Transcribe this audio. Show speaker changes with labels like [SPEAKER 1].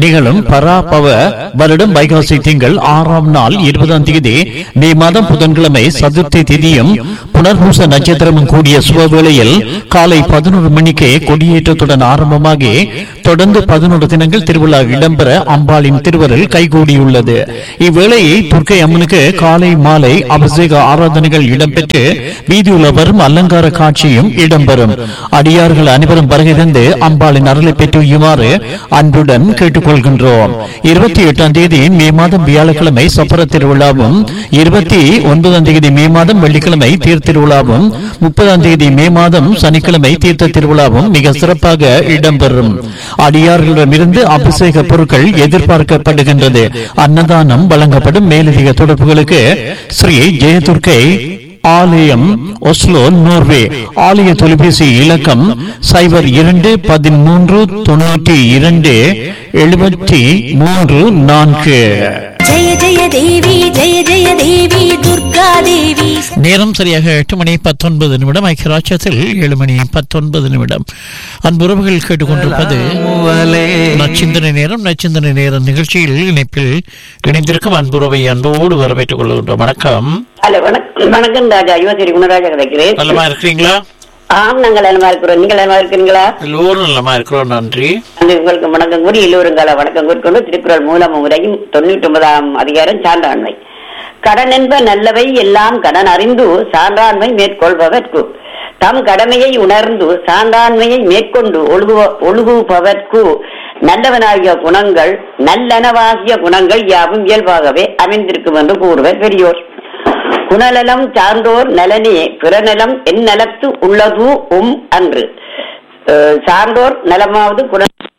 [SPEAKER 1] நிகழும் பராபவ வருடம் வைகாசி திங்கள் ஆறாம் நாள் இருபதாம் தேதி மே மாதம் புதன்கிழமை சதுர்த்தி திதியும் புனர்பூச நட்சத்திரமும் கூடிய சுபவேளையில் காலை பதினோரு மணிக்கு கொடியேற்றத்துடன் ஆரம்பமாகி தொடர்ந்து பதினோரு தினங்கள் திருவிழா இடம்பெற அம்பாளின் திருவருள் கைகூடியுள்ளது இவ்வேளையை துர்க்கை அம்மனுக்கு காலை மாலை அபிஷேக ஆராதனைகள் இடம்பெற்று வீதியுலா வரும் அலங்கார காட்சியும் இடம்பெறும் அடியார்கள் அனைவரும் வருகை தந்து அம்பாளின் அருளை பெற்றுயுமாறு அன்புடன் கேட்டுக்கொள்கின்றோம் இருபத்தி எட்டாம் தேதி மே மாதம் வியாழக்கிழமை சப்பர திருவிழாவும் இருபத்தி ஒன்பதாம் தேதி மே மாதம் வெள்ளிக்கிழமை தேர் திருவிழாவும் முப்பதாம் தேதி மே மாதம் சனிக்கிழமை தீர்த்த திருவிழாவும் மிக சிறப்பாக இடம்பெறும் அடியார்களிடமிருந்து அபிஷேக பொருட்கள் எதிர்பார்க்கப்படுகின்றது அன்னதானம் வழங்கப்படும் மேலதிக தொடர்புகளுக்கு ஸ்ரீ ஜெயதுர்க்கை ஆலயம் ஒஸ்லோ நோர்வே ஆலய தொலைபேசி இலக்கம் சைபர் இரண்டு பதிமூன்று தொண்ணூற்றி இரண்டு எழுபத்தி மூன்று நான்கு
[SPEAKER 2] ஜெய ஜெய தேவி ஜெய ஜெய தேவி துர்கா தேவி
[SPEAKER 1] நேரம் சரியாக எட்டு மணி பத்தொன்பது நிமிடம் ஐக்கியராட்சத்தில் ஏழு மணி பத்தொன்பது நிமிடம் அன்புறவுகள் கேட்டுக்கொண்டிருப்பது நச்சிந்தனை நேரம் நச்சிந்தனை நேரம் நிகழ்ச்சியில் இணைப்பில் இணைந்திருக்கும் அன்புறவை அன்போடு வரவேற்றுக் கொள்கின்றோம் வணக்கம்
[SPEAKER 3] ஹலோ வணக்கம் வணக்கம் ராஜா யுவசரி குணராஜா கிடைக்கிறேன்
[SPEAKER 1] நலமா இருக்கிறீங்களா
[SPEAKER 3] ஆம் நாங்கள் நலமா இருக்கிறோம் நீங்கள் நலமா இருக்கிறீங்களா
[SPEAKER 1] எல்லோரும் நலமா இருக்கிறோம் நன்றி
[SPEAKER 3] அந்த உங்களுக்கு வணக்கம் கூறி எல்லோரும் கால வணக்கம் கூறிக்கொண்டு திருக்குறள் மூலம் முறையும் தொண்ணூற்றி ஒன்பதாம் அதிகாரம் சான்றாண்மை கடன் என்ப நல்லவை எல்லாம் கடன் அறிந்து சான்றாண்மை மேற்கொள்பவர்க்கு தம் கடமையை உணர்ந்து சான்றாண்மையை மேற்கொண்டு ஒழுகுவ ஒழுகுபவர்க்கு நல்லவனாகிய குணங்கள் நல்லனவாகிய குணங்கள் யாவும் இயல்பாகவே அமைந்திருக்கும் என்று கூறுவர் பெரியோர் குணநலம் சார்ந்தோர் நலனே பிறநலம் என் நலத்து உள்ளது உம் அன்று அஹ் சார்ந்தோர் நலமாவது குண